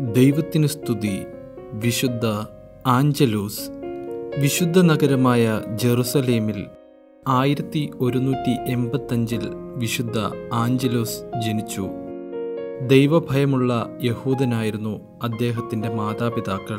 ദൈവത്തിനു സ്തുതി വിശുദ്ധ ആഞ്ചലൂസ് വിശുദ്ധ നഗരമായ ജെറുസലേമിൽ ആയിരത്തി ഒരുന്നൂറ്റി എൺപത്തഞ്ചിൽ വിശുദ്ധ ആഞ്ചലോസ് ജനിച്ചു ദൈവഭയമുള്ള യഹൂദനായിരുന്നു അദ്ദേഹത്തിൻ്റെ മാതാപിതാക്കൾ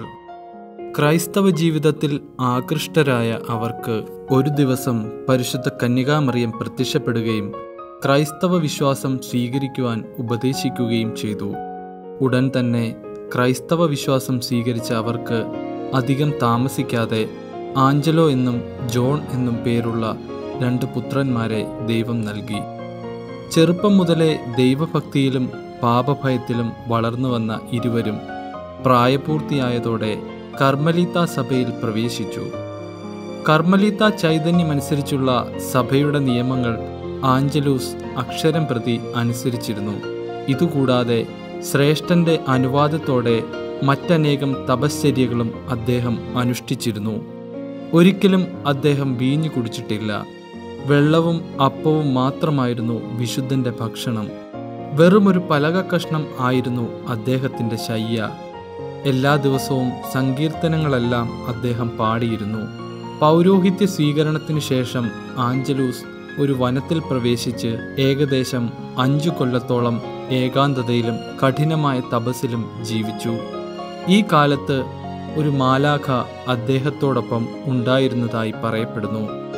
ക്രൈസ്തവ ജീവിതത്തിൽ ആകൃഷ്ടരായ അവർക്ക് ഒരു ദിവസം പരിശുദ്ധ കന്യകാമറിയം പ്രത്യക്ഷപ്പെടുകയും ക്രൈസ്തവ വിശ്വാസം സ്വീകരിക്കുവാൻ ഉപദേശിക്കുകയും ചെയ്തു ഉടൻ തന്നെ ക്രൈസ്തവ വിശ്വാസം സ്വീകരിച്ച അവർക്ക് അധികം താമസിക്കാതെ ആഞ്ചലോ എന്നും ജോൺ എന്നും പേരുള്ള രണ്ട് പുത്രന്മാരെ ദൈവം നൽകി ചെറുപ്പം മുതലേ ദൈവഭക്തിയിലും പാപഭയത്തിലും വളർന്നു വന്ന ഇരുവരും പ്രായപൂർത്തിയായതോടെ കർമ്മലീത്ത സഭയിൽ പ്രവേശിച്ചു കർമ്മലീത്ത ചൈതന്യമനുസരിച്ചുള്ള സഭയുടെ നിയമങ്ങൾ ആഞ്ചലൂസ് അക്ഷരം പ്രതി അനുസരിച്ചിരുന്നു ഇതുകൂടാതെ ശ്രേഷ്ഠന്റെ അനുവാദത്തോടെ മറ്റനേകം തപശ്ചര്യകളും അദ്ദേഹം അനുഷ്ഠിച്ചിരുന്നു ഒരിക്കലും അദ്ദേഹം വീഞ്ഞു കുടിച്ചിട്ടില്ല വെള്ളവും അപ്പവും മാത്രമായിരുന്നു വിശുദ്ധന്റെ ഭക്ഷണം വെറുമൊരു പലക കഷ്ണം ആയിരുന്നു അദ്ദേഹത്തിന്റെ ശയ്യ എല്ലാ ദിവസവും സങ്കീർത്തനങ്ങളെല്ലാം അദ്ദേഹം പാടിയിരുന്നു പൗരോഹിത്യ സ്വീകരണത്തിനു ശേഷം ആഞ്ചലൂസ് ഒരു വനത്തിൽ പ്രവേശിച്ച് ഏകദേശം അഞ്ചു കൊല്ലത്തോളം ഏകാന്തതയിലും കഠിനമായ തപസ്സിലും ജീവിച്ചു ഈ കാലത്ത് ഒരു മാലാഖ അദ്ദേഹത്തോടൊപ്പം ഉണ്ടായിരുന്നതായി പറയപ്പെടുന്നു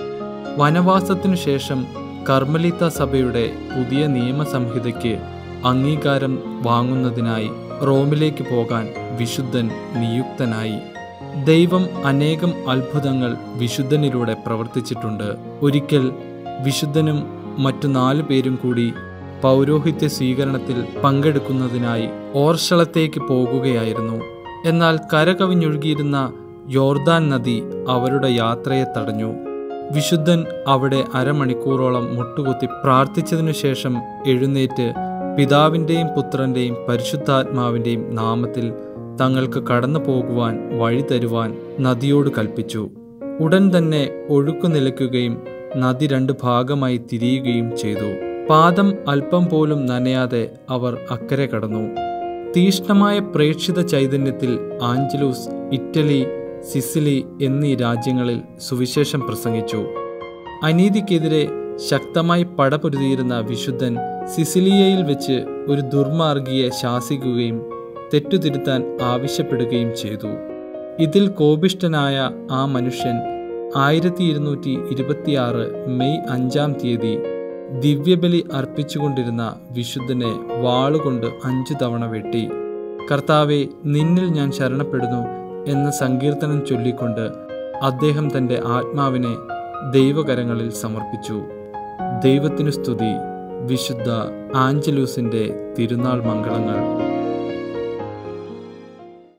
വനവാസത്തിനു ശേഷം കർമ്മലിത്ത സഭയുടെ പുതിയ നിയമസംഹിതയ്ക്ക് അംഗീകാരം വാങ്ങുന്നതിനായി റോമിലേക്ക് പോകാൻ വിശുദ്ധൻ നിയുക്തനായി ദൈവം അനേകം അത്ഭുതങ്ങൾ വിശുദ്ധനിലൂടെ പ്രവർത്തിച്ചിട്ടുണ്ട് ഒരിക്കൽ വിശുദ്ധനും മറ്റു നാലു പേരും കൂടി പൗരോഹിത്യ സ്വീകരണത്തിൽ പങ്കെടുക്കുന്നതിനായി ഓർഷളത്തേക്ക് പോകുകയായിരുന്നു എന്നാൽ കരകവിഞ്ഞൊഴുകിയിരുന്ന യോർദാൻ നദി അവരുടെ യാത്രയെ തടഞ്ഞു വിശുദ്ധൻ അവിടെ അരമണിക്കൂറോളം മുട്ടുകുത്തി പ്രാർത്ഥിച്ചതിനു ശേഷം എഴുന്നേറ്റ് പിതാവിൻ്റെയും പുത്രൻ്റെയും പരിശുദ്ധാത്മാവിൻ്റെയും നാമത്തിൽ തങ്ങൾക്ക് കടന്നു പോകുവാൻ വഴി തരുവാൻ നദിയോട് കൽപ്പിച്ചു ഉടൻ തന്നെ ഒഴുക്കു നിലയ്ക്കുകയും നദി രണ്ട് ഭാഗമായി തിരിയുകയും ചെയ്തു പാദം അല്പം പോലും നനയാതെ അവർ അക്കരെ കടന്നു തീഷ്ണമായ പ്രേക്ഷിത ചൈതന്യത്തിൽ ആഞ്ചലൂസ് ഇറ്റലി സിസിലി എന്നീ രാജ്യങ്ങളിൽ സുവിശേഷം പ്രസംഗിച്ചു അനീതിക്കെതിരെ ശക്തമായി പടപൊരുതിയിരുന്ന വിശുദ്ധൻ സിസിലിയയിൽ വെച്ച് ഒരു ദുർമാർഗിയെ ശാസിക്കുകയും തെറ്റുതിരുത്താൻ ആവശ്യപ്പെടുകയും ചെയ്തു ഇതിൽ കോപിഷ്ടനായ ആ മനുഷ്യൻ ആയിരത്തി ഇരുന്നൂറ്റി ഇരുപത്തിയാറ് മെയ് അഞ്ചാം തീയതി ദിവ്യബലി അർപ്പിച്ചുകൊണ്ടിരുന്ന വിശുദ്ധനെ വാളുകൊണ്ട് അഞ്ചു തവണ വെട്ടി കർത്താവെ നിന്നിൽ ഞാൻ ശരണപ്പെടുന്നു എന്ന സങ്കീർത്തനം ചൊല്ലിക്കൊണ്ട് അദ്ദേഹം തൻ്റെ ആത്മാവിനെ ദൈവകരങ്ങളിൽ സമർപ്പിച്ചു ദൈവത്തിനു സ്തുതി വിശുദ്ധ ആഞ്ചലൂസിൻ്റെ തിരുനാൾ മംഗളങ്ങൾ